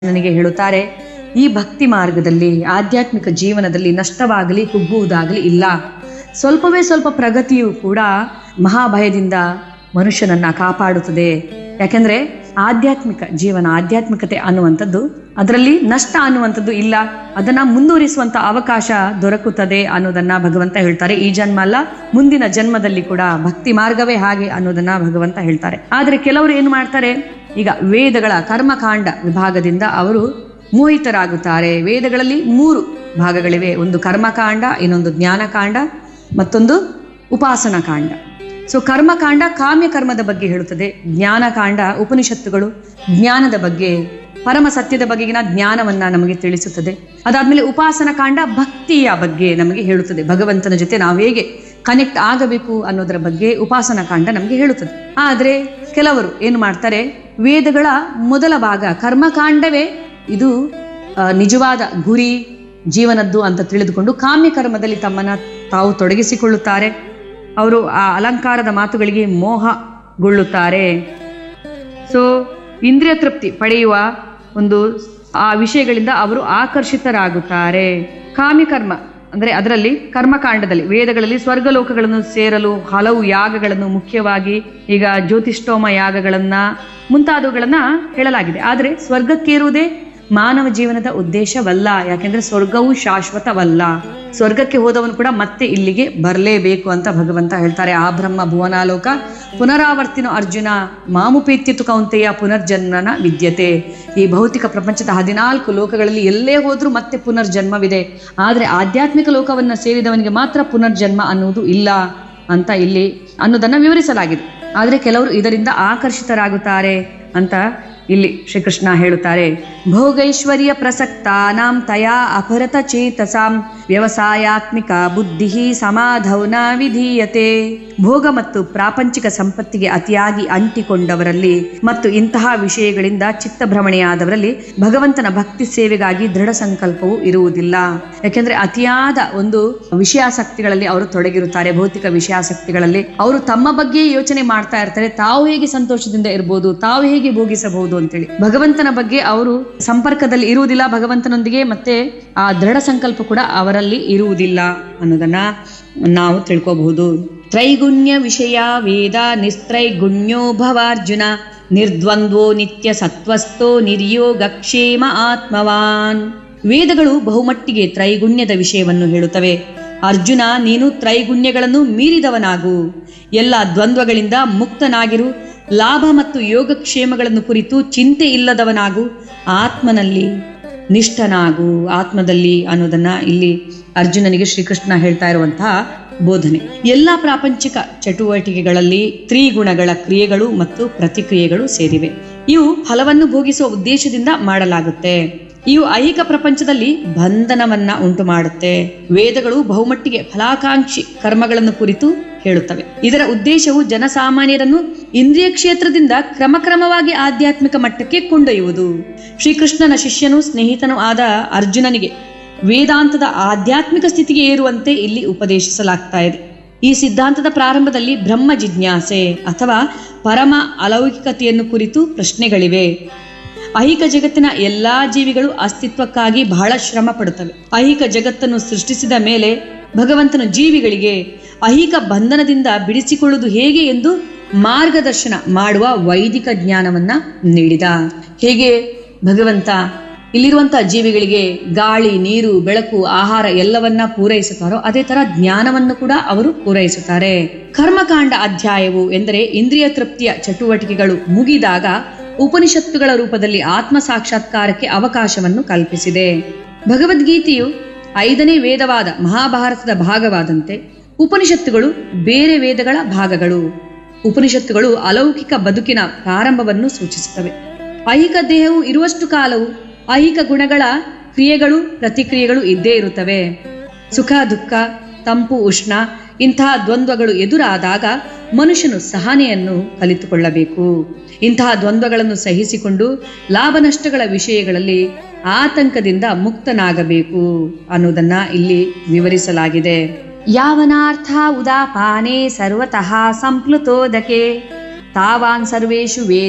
ನನಗೆ ಹೇಳುತ್ತಾರೆ ಈ ಭಕ್ತಿ ಮಾರ್ಗದಲ್ಲಿ ಆಧ್ಯಾತ್ಮಿಕ ಜೀವನದಲ್ಲಿ ನಷ್ಟವಾಗಲಿ ಕುಗ್ಗುವುದಾಗಲಿ ಇಲ್ಲ ಸ್ವಲ್ಪವೇ ಸ್ವಲ್ಪ ಪ್ರಗತಿಯು ಕೂಡ ಮಹಾಭಯದಿಂದ ಮನುಷ್ಯನನ್ನ ಕಾಪಾಡುತ್ತದೆ ಯಾಕೆಂದ್ರೆ ಆಧ್ಯಾತ್ಮಿಕ ಜೀವನ ಆಧ್ಯಾತ್ಮಿಕತೆ ಅನ್ನುವಂಥದ್ದು ಅದರಲ್ಲಿ ನಷ್ಟ ಅನ್ನುವಂಥದ್ದು ಇಲ್ಲ ಅದನ್ನ ಮುಂದುವರಿಸುವಂತ ಅವಕಾಶ ದೊರಕುತ್ತದೆ ಅನ್ನೋದನ್ನ ಭಗವಂತ ಹೇಳ್ತಾರೆ ಈ ಜನ್ಮ ಅಲ್ಲ ಮುಂದಿನ ಜನ್ಮದಲ್ಲಿ ಕೂಡ ಭಕ್ತಿ ಮಾರ್ಗವೇ ಹಾಗೆ ಅನ್ನೋದನ್ನ ಭಗವಂತ ಹೇಳ್ತಾರೆ ಆದ್ರೆ ಕೆಲವರು ಏನು ಮಾಡ್ತಾರೆ ಈಗ ವೇದಗಳ ಕರ್ಮಕಾಂಡ ವಿಭಾಗದಿಂದ ಅವರು ಮೋಹಿತರಾಗುತ್ತಾರೆ ವೇದಗಳಲ್ಲಿ ಮೂರು ಭಾಗಗಳಿವೆ ಒಂದು ಕರ್ಮಕಾಂಡ ಇನ್ನೊಂದು ಜ್ಞಾನಕಾಂಡ ಮತ್ತೊಂದು ಉಪಾಸನಾ ಕಾಂಡ ಸೊ ಕರ್ಮಕಾಂಡ ಕಾಮ್ಯ ಕರ್ಮದ ಬಗ್ಗೆ ಹೇಳುತ್ತದೆ ಜ್ಞಾನಕಾಂಡ ಉಪನಿಷತ್ತುಗಳು ಜ್ಞಾನದ ಬಗ್ಗೆ ಪರಮ ಸತ್ಯದ ಬಗೆಗಿನ ಜ್ಞಾನವನ್ನ ನಮಗೆ ತಿಳಿಸುತ್ತದೆ ಅದಾದ್ಮೇಲೆ ಉಪಾಸನ ಕಾಂಡ ಭಕ್ತಿಯ ಬಗ್ಗೆ ನಮಗೆ ಹೇಳುತ್ತದೆ ಭಗವಂತನ ಜೊತೆ ನಾವು ಹೇಗೆ ಕನೆಕ್ಟ್ ಆಗಬೇಕು ಅನ್ನೋದರ ಬಗ್ಗೆ ಉಪಾಸನ ಕಾಂಡ ನಮಗೆ ಹೇಳುತ್ತದೆ ಆದ್ರೆ ಕೆಲವರು ಏನು ಮಾಡ್ತಾರೆ ವೇದಗಳ ಮೊದಲ ಭಾಗ ಕರ್ಮಕಾಂಡವೇ ಇದು ಆ, ನಿಜವಾದ ಗುರಿ ಜೀವನದ್ದು ಅಂತ ತಿಳಿದುಕೊಂಡು ಕಾಮ್ಯ ಕರ್ಮದಲ್ಲಿ ತಮ್ಮನ್ನ ತಾವು ತೊಡಗಿಸಿಕೊಳ್ಳುತ್ತಾರೆ ಅವರು ಆ ಅಲಂಕಾರದ ಮಾತುಗಳಿಗೆ ಮೋಹಗೊಳ್ಳುತ್ತಾರೆ ಸೊ ಇಂದ್ರಿಯ ತೃಪ್ತಿ ಪಡೆಯುವ ಒಂದು ಆ ವಿಷಯಗಳಿಂದ ಅವರು ಆಕರ್ಷಿತರಾಗುತ್ತಾರೆ ಕಾಮ್ಯಕರ್ಮ ಅಂದ್ರೆ ಅದರಲ್ಲಿ ಕರ್ಮಕಾಂಡದಲ್ಲಿ ವೇದಗಳಲ್ಲಿ ಸ್ವರ್ಗಲೋಕಗಳನ್ನು ಸೇರಲು ಹಲವು ಯಾಗಗಳನ್ನು ಮುಖ್ಯವಾಗಿ ಈಗ ಜ್ಯೋತಿಷ್ಠೋಮ ಯಾಗಗಳನ್ನ ಮುಂತಾದವುಗಳನ್ನ ಹೇಳಲಾಗಿದೆ ಆದರೆ ಸ್ವರ್ಗಕ್ಕೇರುವುದೇ ಮಾನವ ಜೀವನದ ಉದ್ದೇಶವಲ್ಲ ಯಾಕೆಂದ್ರೆ ಸ್ವರ್ಗವು ಶಾಶ್ವತವಲ್ಲ ಸ್ವರ್ಗಕ್ಕೆ ಹೋದವನು ಕೂಡ ಮತ್ತೆ ಇಲ್ಲಿಗೆ ಬರಲೇಬೇಕು ಅಂತ ಭಗವಂತ ಹೇಳ್ತಾರೆ ಆ ಬ್ರಹ್ಮ ಭುವನಾಲೋಕ ಪುನರಾವರ್ತಿನ ಅರ್ಜುನ ಮಾಮುಪೇತ್ಯತು ಕೌಂತೆಯ ಪುನರ್ಜನ್ಮನ ವಿದ್ಯತೆ ಈ ಭೌತಿಕ ಪ್ರಪಂಚದ ಹದಿನಾಲ್ಕು ಲೋಕಗಳಲ್ಲಿ ಎಲ್ಲೇ ಹೋದ್ರೂ ಮತ್ತೆ ಪುನರ್ಜನ್ಮವಿದೆ ಆದರೆ ಆಧ್ಯಾತ್ಮಿಕ ಲೋಕವನ್ನ ಸೇರಿದವನಿಗೆ ಮಾತ್ರ ಪುನರ್ಜನ್ಮ ಅನ್ನುವುದು ಇಲ್ಲ ಅಂತ ಇಲ್ಲಿ ಅನ್ನೋದನ್ನ ವಿವರಿಸಲಾಗಿದೆ ಆದರೆ ಕೆಲವರು ಇದರಿಂದ ಆಕರ್ಷಿತರಾಗುತ್ತಾರೆ ಅಂತ ಇಲ್ಲಿ ಶ್ರೀಕೃಷ್ಣ ಹೇಳುತ್ತಾರೆ ಭೋಗೈಶ್ವರ್ಯ ಪ್ರಸಕ್ತಾನಾಂ ತಯಾ ಅಪರತ ಚೇತಸಾಂ ವ್ಯವಸಾಯಾತ್ಮಿಕ ಬುದ್ಧಿ ಸಮಾಧೌನ ವಿಧೀಯತೆ ಭೋಗ ಮತ್ತು ಪ್ರಾಪಂಚಿಕ ಸಂಪತ್ತಿಗೆ ಅತಿಯಾಗಿ ಅಂಟಿಕೊಂಡವರಲ್ಲಿ ಮತ್ತು ಇಂತಹ ವಿಷಯಗಳಿಂದ ಚಿತ್ತಭ್ರಮಣೆಯಾದವರಲ್ಲಿ ಭಗವಂತನ ಭಕ್ತಿ ಸೇವೆಗಾಗಿ ದೃಢ ಸಂಕಲ್ಪವು ಇರುವುದಿಲ್ಲ ಯಾಕೆಂದ್ರೆ ಅತಿಯಾದ ಒಂದು ವಿಷಯಾಸಕ್ತಿಗಳಲ್ಲಿ ಅವರು ತೊಡಗಿರುತ್ತಾರೆ ಭೌತಿಕ ವಿಷಯಾಸಕ್ತಿಗಳಲ್ಲಿ ಅವರು ತಮ್ಮ ಬಗ್ಗೆ ಯೋಚನೆ ಮಾಡ್ತಾ ಇರ್ತಾರೆ ತಾವು ಹೇಗೆ ಸಂತೋಷದಿಂದ ಇರಬಹುದು ತಾವು ಹೇಗೆ ಭೋಗಿಸಬಹುದು ಅಂತೇಳಿ ಭಗವಂತನ ಬಗ್ಗೆ ಅವರು ಸಂಪರ್ಕದಲ್ಲಿ ಇರುವುದಿಲ್ಲ ಭಗವಂತನೊಂದಿಗೆ ಮತ್ತೆ ಆ ದೃಢ ಸಂಕಲ್ಪ ಕೂಡ ಅವರಲ್ಲಿ ಇರುವುದಿಲ್ಲ ಅನ್ನೋದನ್ನ ನಾವು ತಿಳ್ಕೋಬಹುದು ತ್ರೈಗುಣ್ಯ ವಿಷಯ ವೇದ ನಿಸ್ತ್ರೈಗುಣ್ಯೋ ಭವಾರ್ಜುನ ನಿರ್ದ್ವಂದ್ವೋ ನಿತ್ಯ ಸತ್ವಸ್ಥೋ ನಿರ್ಯೋಗ ಕ್ಷೇಮ ಆತ್ಮವಾನ್ ವೇದಗಳು ಬಹುಮಟ್ಟಿಗೆ ತ್ರೈಗುಣ್ಯದ ವಿಷಯವನ್ನು ಹೇಳುತ್ತವೆ ಅರ್ಜುನ ನೀನು ತ್ರೈಗುಣ್ಯಗಳನ್ನು ಮೀರಿದವನಾಗು ಎಲ್ಲ ದ್ವಂದ್ವಗಳಿಂದ ಮುಕ್ತನಾಗಿರು ಲಾಭ ಮತ್ತು ಯೋಗಕ್ಷೇಮಗಳನ್ನು ಕುರಿತು ಚಿಂತೆ ಇಲ್ಲದವನಾಗು ಆತ್ಮನಲ್ಲಿ ನಿಷ್ಠನಾಗು ಆತ್ಮದಲ್ಲಿ ಅನ್ನೋದನ್ನ ಇಲ್ಲಿ ಅರ್ಜುನನಿಗೆ ಶ್ರೀಕೃಷ್ಣ ಹೇಳ್ತಾ ಇರುವಂತಹ ಬೋಧನೆ ಎಲ್ಲ ಪ್ರಾಪಂಚಿಕ ಚಟುವಟಿಕೆಗಳಲ್ಲಿ ತ್ರಿಗುಣಗಳ ಕ್ರಿಯೆಗಳು ಮತ್ತು ಪ್ರತಿಕ್ರಿಯೆಗಳು ಸೇರಿವೆ ಇವು ಫಲವನ್ನು ಭೋಗಿಸುವ ಉದ್ದೇಶದಿಂದ ಮಾಡಲಾಗುತ್ತೆ ಇವು ಐಹಿಕ ಪ್ರಪಂಚದಲ್ಲಿ ಬಂಧನವನ್ನ ಉಂಟು ಮಾಡುತ್ತೆ ವೇದಗಳು ಬಹುಮಟ್ಟಿಗೆ ಫಲಾಕಾಂಕ್ಷಿ ಕರ್ಮಗಳನ್ನು ಕುರಿತು ಹೇಳುತ್ತವೆ ಇದರ ಉದ್ದೇಶವು ಜನಸಾಮಾನ್ಯರನ್ನು ಇಂದ್ರಿಯ ಕ್ಷೇತ್ರದಿಂದ ಕ್ರಮಕ್ರಮವಾಗಿ ಆಧ್ಯಾತ್ಮಿಕ ಮಟ್ಟಕ್ಕೆ ಕೊಂಡೊಯ್ಯುವುದು ಶ್ರೀಕೃಷ್ಣನ ಶಿಷ್ಯನು ಸ್ನೇಹಿತನೂ ಆದ ಅರ್ಜುನನಿಗೆ ವೇದಾಂತದ ಆಧ್ಯಾತ್ಮಿಕ ಸ್ಥಿತಿಗೆ ಏರುವಂತೆ ಇಲ್ಲಿ ಉಪದೇಶಿಸಲಾಗ್ತಾ ಇದೆ ಈ ಸಿದ್ಧಾಂತದ ಪ್ರಾರಂಭದಲ್ಲಿ ಬ್ರಹ್ಮ ಜಿಜ್ಞಾಸೆ ಅಥವಾ ಪರಮ ಅಲೌಕಿಕತೆಯನ್ನು ಕುರಿತು ಪ್ರಶ್ನೆಗಳಿವೆ ಐಹಿಕ ಜಗತ್ತಿನ ಎಲ್ಲಾ ಜೀವಿಗಳು ಅಸ್ತಿತ್ವಕ್ಕಾಗಿ ಬಹಳ ಶ್ರಮ ಪಡುತ್ತವೆ ಐಹಿಕ ಜಗತ್ತನ್ನು ಸೃಷ್ಟಿಸಿದ ಮೇಲೆ ಭಗವಂತನು ಜೀವಿಗಳಿಗೆ ಐಹಿಕ ಬಂಧನದಿಂದ ಬಿಡಿಸಿಕೊಳ್ಳುವುದು ಹೇಗೆ ಎಂದು ಮಾರ್ಗದರ್ಶನ ಮಾಡುವ ವೈದಿಕ ಜ್ಞಾನವನ್ನ ನೀಡಿದ ಹೇಗೆ ಭಗವಂತ ಇಲ್ಲಿರುವಂತಹ ಜೀವಿಗಳಿಗೆ ಗಾಳಿ ನೀರು ಬೆಳಕು ಆಹಾರ ಎಲ್ಲವನ್ನ ಪೂರೈಸುತ್ತಾರೋ ಅದೇ ತರ ಜ್ಞಾನವನ್ನು ಕೂಡ ಅವರು ಪೂರೈಸುತ್ತಾರೆ ಕರ್ಮಕಾಂಡ ಅಧ್ಯಾಯವು ಎಂದರೆ ಇಂದ್ರಿಯ ತೃಪ್ತಿಯ ಚಟುವಟಿಕೆಗಳು ಮುಗಿದಾಗ ಉಪನಿಷತ್ತುಗಳ ರೂಪದಲ್ಲಿ ಆತ್ಮ ಸಾಕ್ಷಾತ್ಕಾರಕ್ಕೆ ಅವಕಾಶವನ್ನು ಕಲ್ಪಿಸಿದೆ ಭಗವದ್ಗೀತೆಯು ಐದನೇ ವೇದವಾದ ಮಹಾಭಾರತದ ಭಾಗವಾದಂತೆ ಉಪನಿಷತ್ತುಗಳು ಬೇರೆ ವೇದಗಳ ಭಾಗಗಳು ಉಪನಿಷತ್ತುಗಳು ಅಲೌಕಿಕ ಬದುಕಿನ ಪ್ರಾರಂಭವನ್ನು ಸೂಚಿಸುತ್ತವೆ ಐಹಿಕ ದೇಹವು ಇರುವಷ್ಟು ಕಾಲವು ಐಹಿಕ ಗುಣಗಳ ಕ್ರಿಯೆಗಳು ಪ್ರತಿಕ್ರಿಯೆಗಳು ಇದ್ದೇ ಇರುತ್ತವೆ ಸುಖ ದುಃಖ ತಂಪು ಉಷ್ಣ ಇಂತಹ ದ್ವಂದ್ವಗಳು ಎದುರಾದಾಗ ಮನುಷ್ಯನು ಸಹನೆಯನ್ನು ಕಲಿತುಕೊಳ್ಳಬೇಕು ಇಂತಹ ದ್ವಂದ್ವಗಳನ್ನು ಸಹಿಸಿಕೊಂಡು ಲಾಭ ನಷ್ಟಗಳ ವಿಷಯಗಳಲ್ಲಿ ಆತಂಕದಿಂದ ಮುಕ್ತನಾಗಬೇಕು ಅನ್ನೋದನ್ನ ಇಲ್ಲಿ ವಿವರಿಸಲಾಗಿದೆ ಯಾವನಾರ್ಥ ಉದಾಪಾನೆ ಸರ್ವತಃ ಸಂಪ್ಲುತೋದಕೆ ತಾವಾನ್ ಸರ್ವೇಷು ವೇದ